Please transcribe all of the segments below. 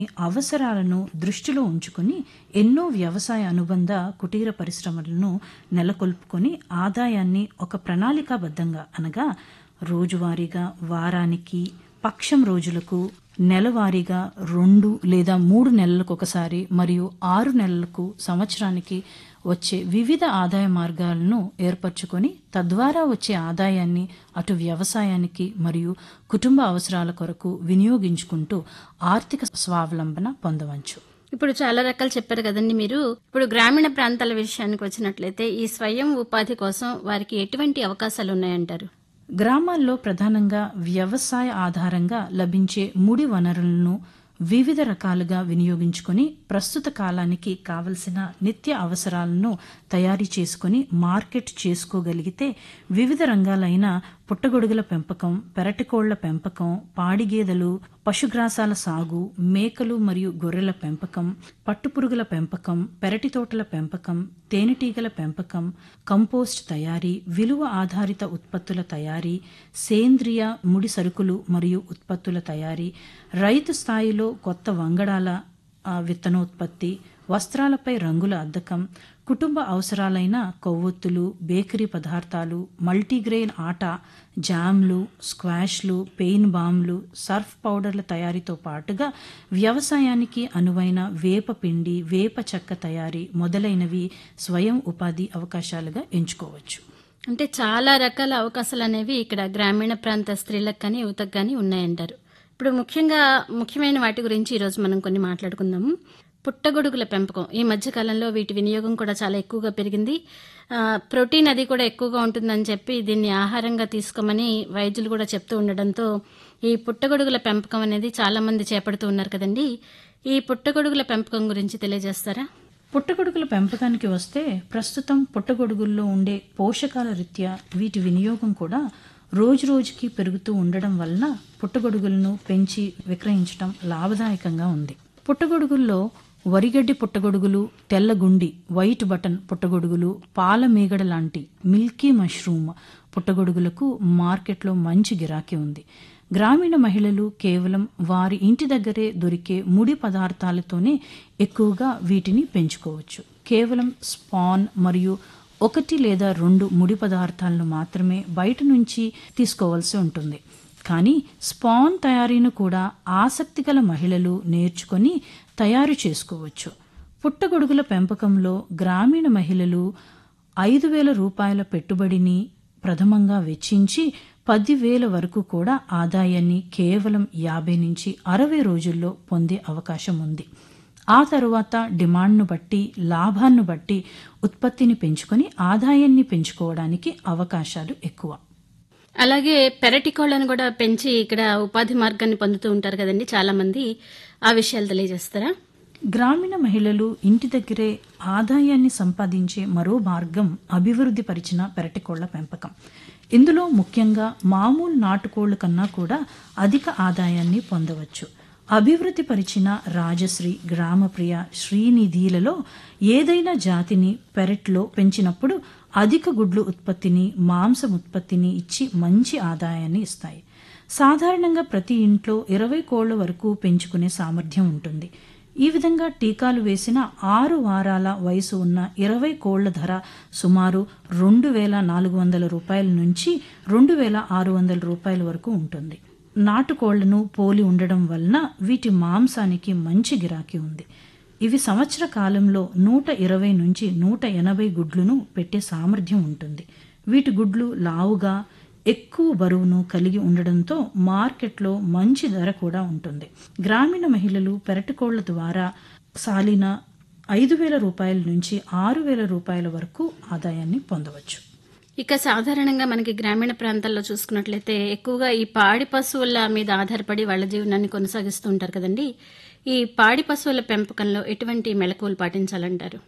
అవసరాలను దృష్టిలో ఉంచుకుని ఎన్నో వ్యవసాయ అనుబంధ కుటీర పరిశ్రమలను నెలకొల్పుకొని ఆదాయాన్ని ఒక ప్రణాళికాబద్ధంగా అనగా రోజువారీగా వారానికి పక్షం రోజులకు నెలవారీగా రెండు లేదా మూడు నెలలకు ఒకసారి మరియు ఆరు నెలలకు సంవత్సరానికి వచ్చే వివిధ ఆదాయ మార్గాలను ఏర్పరచుకొని తద్వారా వచ్చే ఆదాయాన్ని అటు వ్యవసాయానికి మరియు కుటుంబ అవసరాల కొరకు వినియోగించుకుంటూ ఆర్థిక స్వావలంబన పొందవచ్చు ఇప్పుడు చాలా రకాలు చెప్పారు కదండి మీరు ఇప్పుడు గ్రామీణ ప్రాంతాల విషయానికి వచ్చినట్లయితే ఈ స్వయం ఉపాధి కోసం వారికి ఎటువంటి అవకాశాలు ఉన్నాయంటారు గ్రామాల్లో ప్రధానంగా వ్యవసాయ ఆధారంగా లభించే ముడి వనరులను వివిధ రకాలుగా వినియోగించుకొని ప్రస్తుత కాలానికి కావలసిన నిత్య అవసరాలను తయారీ చేసుకుని మార్కెట్ చేసుకోగలిగితే వివిధ రంగాలైన పుట్టగొడుగుల పెంపకం పెరటికోళ్ల పెంపకం పాడిగేదెలు పశుగ్రాసాల సాగు మేకలు మరియు గొర్రెల పెంపకం పట్టుపురుగుల పెంపకం పెరటి తోటల పెంపకం తేనెటీగల పెంపకం కంపోస్ట్ తయారీ విలువ ఆధారిత ఉత్పత్తుల తయారీ సేంద్రియ ముడి సరుకులు మరియు ఉత్పత్తుల తయారీ రైతు స్థాయిలో కొత్త వంగడాల ఆ, విత్తనోత్పత్తి వస్త్రాలపై రంగుల అద్దకం కుటుంబ అవసరాలైన కొవ్వొత్తులు బేకరీ పదార్థాలు మల్టీగ్రెయిన్ ఆట జామ్లు స్క్వాష్లు పెయిన్ బామ్లు సర్ఫ్ పౌడర్ల తయారీతో పాటుగా వ్యవసాయానికి అనువైన వేప పిండి వేప చెక్క తయారీ మొదలైనవి స్వయం ఉపాధి అవకాశాలుగా ఎంచుకోవచ్చు అంటే చాలా రకాల అవకాశాలు అనేవి ఇక్కడ గ్రామీణ ప్రాంత స్త్రీలకు కానీ యువతకు కానీ ఉన్నాయంటారు ఇప్పుడు ముఖ్యంగా ముఖ్యమైన వాటి గురించి ఈరోజు మనం కొన్ని మాట్లాడుకుందాము పుట్టగొడుగుల పెంపకం ఈ మధ్య కాలంలో వీటి వినియోగం కూడా చాలా ఎక్కువగా పెరిగింది ఆ, ప్రోటీన్ అది కూడా ఎక్కువగా ఉంటుందని చెప్పి దీన్ని ఆహారంగా తీసుకోమని వైద్యులు కూడా చెప్తూ ఉండడంతో ఈ పుట్టగొడుగుల పెంపకం అనేది చాలా మంది చేపడుతూ ఉన్నారు కదండి ఈ పుట్టగొడుగుల పెంపకం గురించి తెలియజేస్తారా పుట్టగొడుగుల పెంపకానికి వస్తే ప్రస్తుతం పుట్టగొడుగుల్లో ఉండే పోషకాల రీత్యా వీటి వినియోగం కూడా రోజు రోజుకి పెరుగుతూ ఉండడం వలన పుట్టగొడుగులను పెంచి విక్రయించడం లాభదాయకంగా ఉంది పుట్టగొడుగుల్లో వరిగడ్డి పుట్టగొడుగులు తెల్లగుండి వైట్ బటన్ పుట్టగొడుగులు పాల మీగడ లాంటి మిల్కీ మష్రూమ్ పుట్టగొడుగులకు మార్కెట్లో మంచి గిరాకీ ఉంది గ్రామీణ మహిళలు కేవలం వారి ఇంటి దగ్గరే దొరికే ముడి పదార్థాలతోనే ఎక్కువగా వీటిని పెంచుకోవచ్చు కేవలం స్పాన్ మరియు ఒకటి లేదా రెండు ముడి పదార్థాలను మాత్రమే బయట నుంచి తీసుకోవాల్సి ఉంటుంది కానీ స్పాన్ తయారీని కూడా ఆసక్తి గల మహిళలు నేర్చుకొని తయారు చేసుకోవచ్చు పుట్టగొడుగుల పెంపకంలో గ్రామీణ మహిళలు ఐదు వేల రూపాయల పెట్టుబడిని ప్రథమంగా వెచ్చించి పదివేల వరకు కూడా ఆదాయాన్ని కేవలం యాభై నుంచి అరవై రోజుల్లో పొందే అవకాశం ఉంది ఆ తరువాత డిమాండ్ను బట్టి లాభాన్ని బట్టి ఉత్పత్తిని పెంచుకొని ఆదాయాన్ని పెంచుకోవడానికి అవకాశాలు ఎక్కువ అలాగే పెరటి కోళ్లను కూడా పెంచి ఇక్కడ ఉపాధి మార్గాన్ని పొందుతూ ఉంటారు కదండి చాలా మంది ఆ విషయాలు తెలియజేస్తారా గ్రామీణ మహిళలు ఇంటి దగ్గరే ఆదాయాన్ని సంపాదించే మరో మార్గం అభివృద్ధి పరిచిన పెరటికోళ్ల పెంపకం ఇందులో ముఖ్యంగా మామూలు నాటుకోళ్ల కన్నా కూడా అధిక ఆదాయాన్ని పొందవచ్చు అభివృద్ధి పరిచిన రాజశ్రీ గ్రామప్రియ శ్రీనిధిలలో ఏదైనా జాతిని పెరట్లో పెంచినప్పుడు అధిక గుడ్లు ఉత్పత్తిని మాంసం ఉత్పత్తిని ఇచ్చి మంచి ఆదాయాన్ని ఇస్తాయి సాధారణంగా ప్రతి ఇంట్లో ఇరవై కోళ్ల వరకు పెంచుకునే సామర్థ్యం ఉంటుంది ఈ విధంగా టీకాలు వేసిన ఆరు వారాల వయసు ఉన్న ఇరవై కోళ్ల ధర సుమారు రెండు వేల నాలుగు వందల రూపాయల నుంచి రెండు వేల ఆరు వందల రూపాయల వరకు ఉంటుంది నాటుకోళ్లను పోలి ఉండడం వలన వీటి మాంసానికి మంచి గిరాకీ ఉంది ఇవి సంవత్సర కాలంలో నూట ఇరవై నుంచి నూట ఎనభై గుడ్లను పెట్టే సామర్థ్యం ఉంటుంది వీటి గుడ్లు లావుగా ఎక్కువ బరువును కలిగి ఉండడంతో మార్కెట్లో మంచి ధర కూడా ఉంటుంది గ్రామీణ మహిళలు పెరటికోళ్ల ద్వారా సాలిన ఐదు వేల రూపాయల నుంచి ఆరు వేల రూపాయల వరకు ఆదాయాన్ని పొందవచ్చు ఇక సాధారణంగా మనకి గ్రామీణ ప్రాంతాల్లో చూసుకున్నట్లయితే ఎక్కువగా ఈ పాడి పశువుల మీద ఆధారపడి వాళ్ళ జీవనాన్ని కొనసాగిస్తూ ఉంటారు కదండి ఈ పాడి పశువుల పెంపకంలో ఎటువంటి మెలకువలు పాటించాలంటారు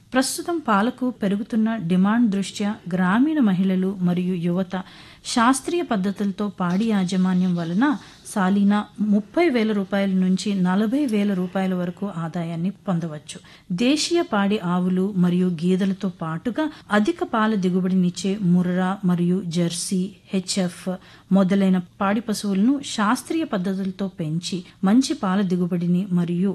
ప్రస్తుతం పాలకు పెరుగుతున్న డిమాండ్ దృష్ట్యా గ్రామీణ మహిళలు మరియు యువత శాస్త్రీయ పద్ధతులతో పాడి యాజమాన్యం వలన సాలీనా ముప్పై వేల రూపాయల నుంచి నలభై వేల రూపాయల వరకు ఆదాయాన్ని పొందవచ్చు దేశీయ పాడి ఆవులు మరియు గేదెలతో పాటుగా అధిక పాల దిగుబడినిచ్చే ముర్రా మరియు జెర్సీ హెచ్ఎఫ్ మొదలైన పాడి పశువులను శాస్త్రీయ పద్ధతులతో పెంచి మంచి పాల దిగుబడిని మరియు